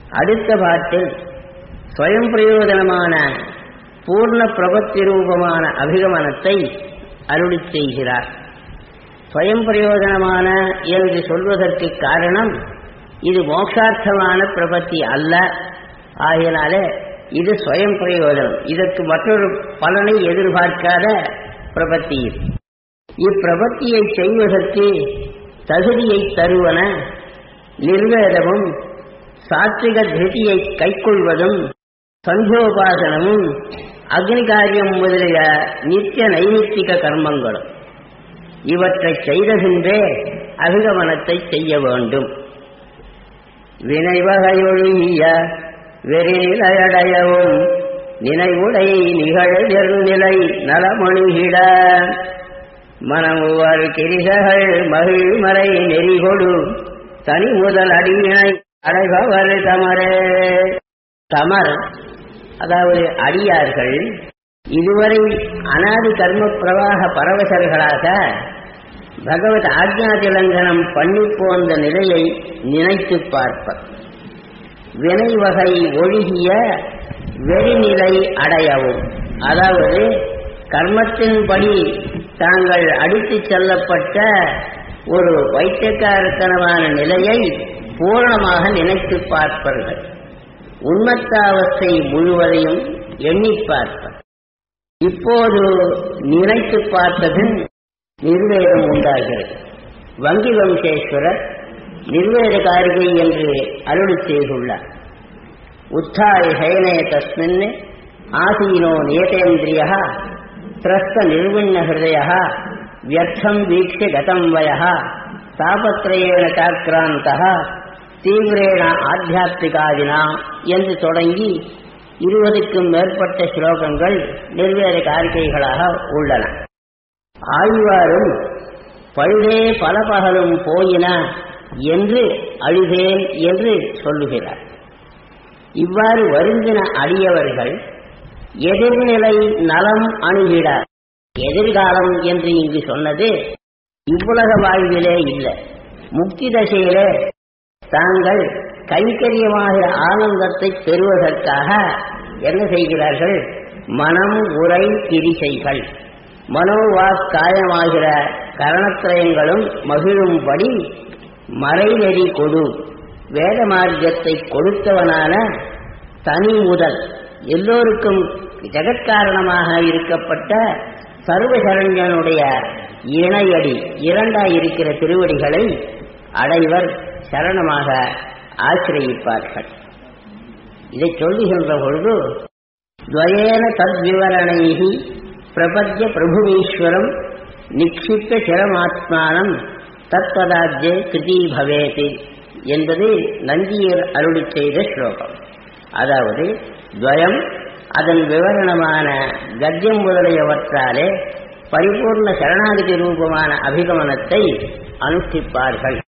அடுத்த பாட்டில் ஸ்வயம் பிரயோஜனமான பூர்ண பிரபத்தி ரூபமான அபிகமனத்தை அருளி செய்கிறார் ஸ்வயம் பிரயோஜனமான என்று சொல்வதற்கு காரணம் இது மோட்சார்த்தமான பிரபத்தி அல்ல ஆகையினாலே இது ஸ்வயம் பிரயோஜனம் இதற்கு மற்றொரு பலனை எதிர்பார்க்காத பிரபத்தி இது இப்பிரபத்தியை செய்வதற்கு தகுதியை தருவன நிர்வேதமும் சாத்விக திருதியை கைக்கொள்வதும் சந்தோபாசனமும் அக்னிகாரியம் முதலிய நித்திய நைமித்திக கர்மங்களும் இவற்றை செய்த பின்பே அபிகமனத்தை செய்ய வேண்டும் வினைவகையொழிய வெறிநிலையடையவும் நினைவுடை நிகழ் நிலை நலமணுகிட மனமுவர் கிரிசகள் மகிழ்மறை நெறிகொடு தனி முதல் அடியினை அடைபவர் தமரே தமர் அதாவது அடியார்கள் இதுவரை அனாதி கர்ம பிரவாக பரவசர்களாக பகவத் ஆக்ஞா திலங்கனம் பண்ணி போந்த நிலையை நினைத்து பார்ப்பர் வினை வகை ஒழுகிய வெறிநிலை அடையவும் அதாவது கர்மத்தின்படி தாங்கள் அடித்துச் செல்லப்பட்ட ஒரு வைத்தியக்காரத்தனமான நிலையை பூரணமாக நினைத்து பார்ப்பார்கள் உண்மத்தாவஸ்தை முழுவதையும் எண்ணி பார்ப்பர் இப்போது நினைத்து பார்த்தபின் நிர்வேதம் உண்டாகிறது வங்கி வம்சேஸ்வரர் நிர்வேத காரிகை என்று அருள் செய்துள்ளார் உத்தாய சயனே தஸ்மின் ஆசீனோ நேதேந்திரிய திரஸ்த நிர்விண்ண ஹிருதய வியர்த்தம் வீக்ஷ கதம் வய தாபத்ரயேண சாக்கிராந்த தீவிரேண ஆத்தியாத்மிகாதினா என்று தொடங்கி இருபதுக்கும் மேற்பட்ட ஸ்லோகங்கள் நிர்வேத காரிகைகளாக உள்ளன ஆழ்வாரும் பழுதே பல பகலும் போயின என்று அழுதேன் என்று சொல்லுகிறார் இவ்வாறு வருந்தின அடியவர்கள் எதிர்நிலை நலம் அணுகிட எதிர்காலம் என்று இங்கு சொன்னது இவ்வுலக வாழ்விலே இல்லை முக்தி தசையிலே தாங்கள் கைங்கரியமாக ஆனந்தத்தை பெறுவதற்காக என்ன செய்கிறார்கள் மனம் உரை கிரிசைகள் மனோவாக் காயமாகிற கரணத்திரயங்களும் மகிழும்படி மறைநெறி கொடு வேத மார்க்கத்தை கொடுத்தவனான தனி முதல் எல்லோருக்கும் ஜெகத்காரணமாக இருக்கப்பட்ட சர்வசரஞ்சனுடைய இணையடி இரண்டாயிருக்கிற திருவடிகளை அடைவர் சரணமாக ஆசிரயிப்பார்கள் இதை சொல்லுகின்ற பொழுது துவயேன தத்விவரணைகி பிரபத்ய பிரபுவீஸ்வரம் நிக்ஷிப்த சிரமாத்மானம் தத்பதாஜ்ய கிருதி பவேதி என்பது நந்தியர் அருளி செய்த ஸ்லோகம் அதாவது துவயம் அதன் விவரணமான கத்தியம் முதலியவற்றாலே பரிபூர்ண சரணாகதி ரூபமான அபிகமனத்தை அனுஷ்டிப்பார்கள்